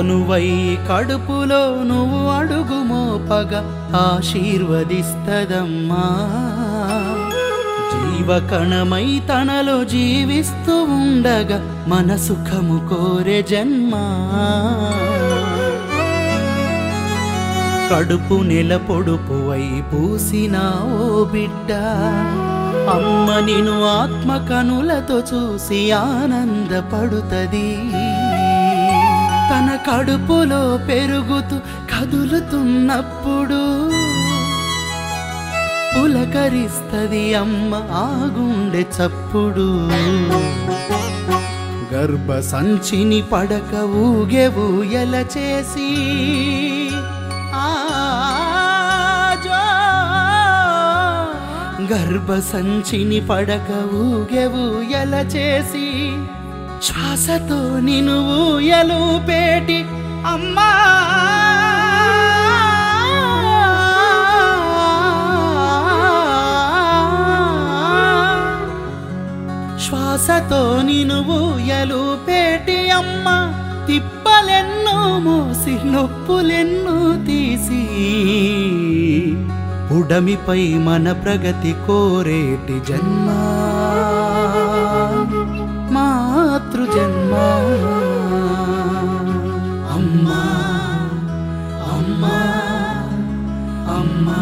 తనువై కడుపులో నువ్వు అడుగు మోపగ ఆశీర్వదిస్తదమ్మా జీవకణమై తనలో జీవిస్తూ ఉండగా మన సుఖము కోరే జన్మా కడుపు నెల పొడుపువై పూసిన ఓ బిడ్డ అమ్మ నిను ఆత్మ కనులతో చూసి ఆనందపడుతది తన కడుపులో పెరుగుతూ కదులుతున్నప్పుడు పులకరిస్తది అమ్మ ఆ గుండె చప్పుడు గర్భ సంచిని పడక ఊగే ఊయల చేసి ఆ జో. గర్భ సంచిని పడక ఊగే ఊయల చేసి శ్వాసతో నిను ఊయలు పేటి అమ్మా శ్వాసతో నిను ఊయలు పేటి అమ్మ తిప్పలెన్నో మోసి నొప్పులెన్నో తీసి ఉడమిపై మన ప్రగతి కోరేటి జన్మ మాతృ జన్మ అమ్మా అమ్మా అమ్మా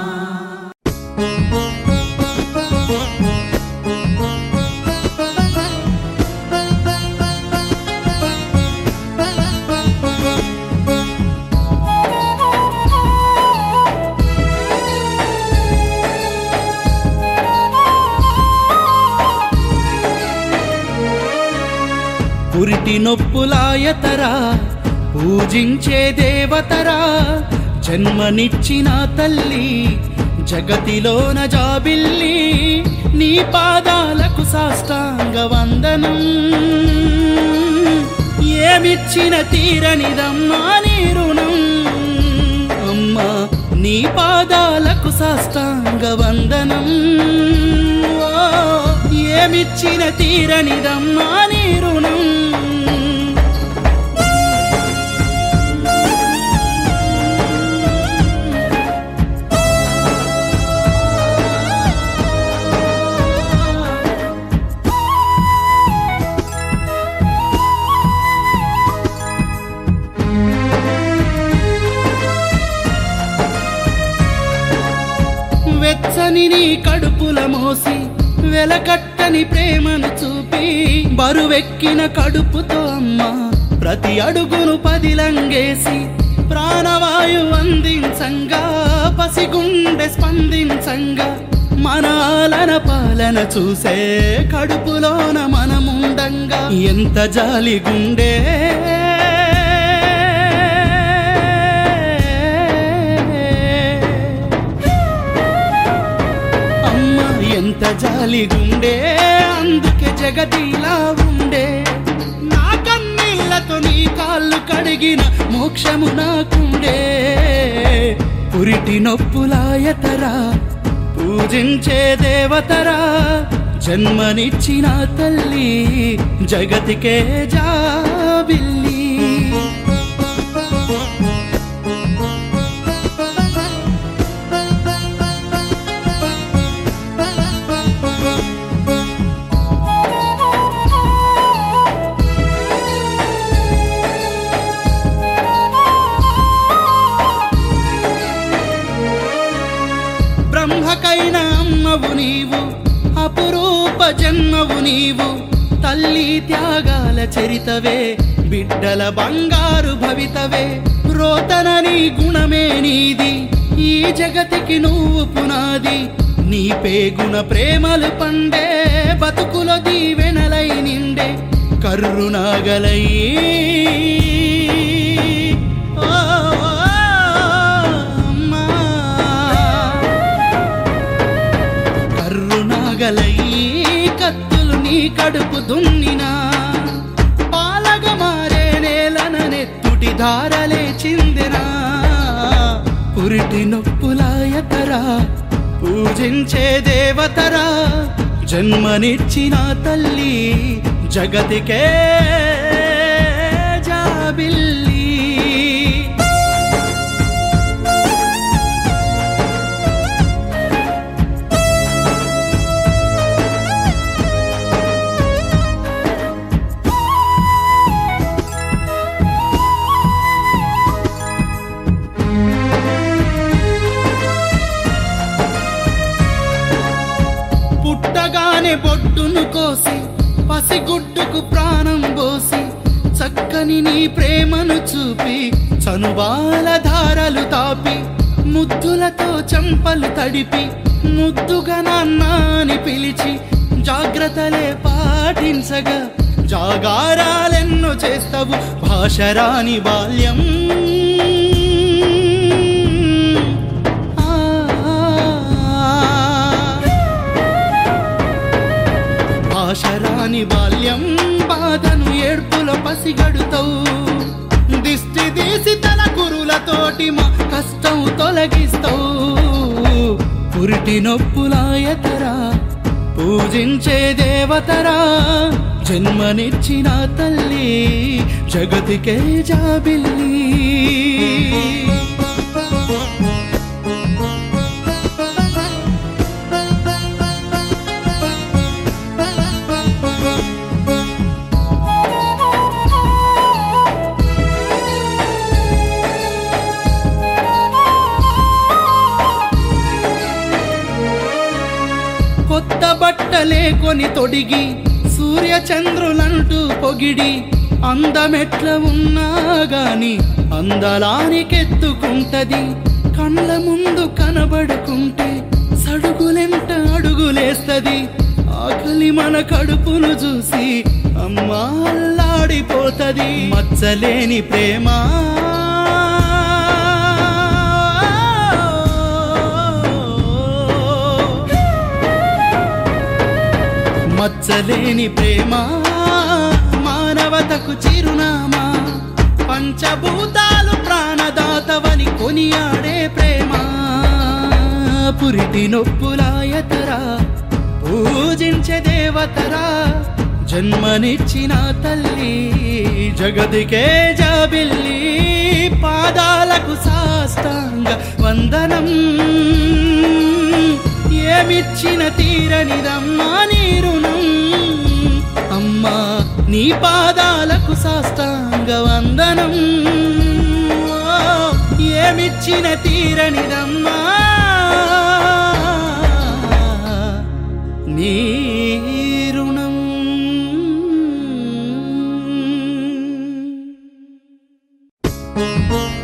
పురిటి నొప్పులాయతరా పూజించే దేవతరా జన్మనిచ్చిన తల్లి జగతిలోన జాబిల్లి నీ పాదాలకు సాష్టాంగ వందనం ఏమిచ్చిన తీరనిదమ్మా నీ రుణం అమ్మా నీ పాదాలకు సాష్టాంగ వందనం ఓ, ఏమిచ్చిన తీరనిదమ్మా నీ రుణం వెచ్చని నీ కడుపుల మోసి వెలకట్టని ప్రేమను చూపి బరువెక్కిన కడుపుతో అమ్మ ప్రతి అడుగును పదిలంగేసి ప్రాణవాయు అందించంగా పసిగుండె స్పందించంగా మనాలన పాలన చూసే కడుపులోన మనముండంగా ఎంత జాలి గుండె అమ్మ ఎంత జాలి గుండే అందుకే జగతిలా ఉండే నా కన్నీళ్లతో నీ కాళ్ళు కడిగిన మోక్షము నాకుండే పురిటి నొప్పులాయతరా పూజించే దేవతరా జన్మనిచ్చిన తల్లి జగతికే జాబిల్లి బ్రహ్మకైన అమ్మవు నీవు అపురూప జన్మవు నీవు తల్లి త్యాగాల చరితవే బిడ్డల బంగారు భవితవే రోతన నీ గుణమే నీది ఈ జగతికి నువ్వు పునాది నీ పేగుణ ప్రేమలు పండే బతుకుల దీవెనలై నిండే కర్రునాగలై ఓ అమ్మా కర్రునాగలై కత్తులు నీ కడుపు దున్నినా పాలగ మారే నేలన నెత్తుటి ధారలే చిందినా పురిటి నొప్పులాయతరా పూజించే దేవతరా జన్మనిచ్చిన తల్లి జగతికే జాబిల్లి పుట్టగానే బొడ్డును కోసి పసిగుడ్డుకు ప్రాణం పోసి చక్కని నీ ప్రేమను చూపి చనుబాల ధారలు తాపి ముద్దులతో చంపలు తడిపి ముద్దుగా నాన్న అని పిలిచి జాగ్రత్తలే పాటించగా జాగారాలెన్నో చేస్తావు భాషరాని బాల్యం భాషరాని బాల్యం బాధను ఏడ్పులో పసిగడుతావు దిష్టి తీసి తన గురులతోటి మా కష్టం తొలగిస్తావు పురిటి నొప్పులాయతరా పూజించే దేవతరా జన్మనిచ్చిన తల్లి జగతికే జాబిల్లి కొత్త బట్టలే కొని తొడిగి సూర్య చంద్రులంటూ పొగిడి అందమెట్ల ఉన్నా గాని అందలానికెత్తుకుంటది కళ్ళ ముందు కనబడుకుంటే సడుగులెంట అడుగులేస్తది ఆకలి మన కడుపును చూసి అమ్మాల్లాడిపోతది మచ్చలేని ప్రేమ మచ్చలేని ప్రేమ మానవతకు చిరునామా పంచభూతాలు ప్రాణదాతవని కొనియాడే ప్రేమ పురిటి నొప్పులాయతరా పూజించే దేవతరా జన్మనిచ్చిన తల్లి జగదికే జాబిల్లి పాదాలకు సాష్టాంగ వందనం ఏమిచ్చిన తీరనిదమ్మా నీ రుణం అమ్మా నీ పాదాలకు సాష్టాంగ వందనం ఓ, ఏమిచ్చిన తీరనిదమ్మా నీ రుణం Thank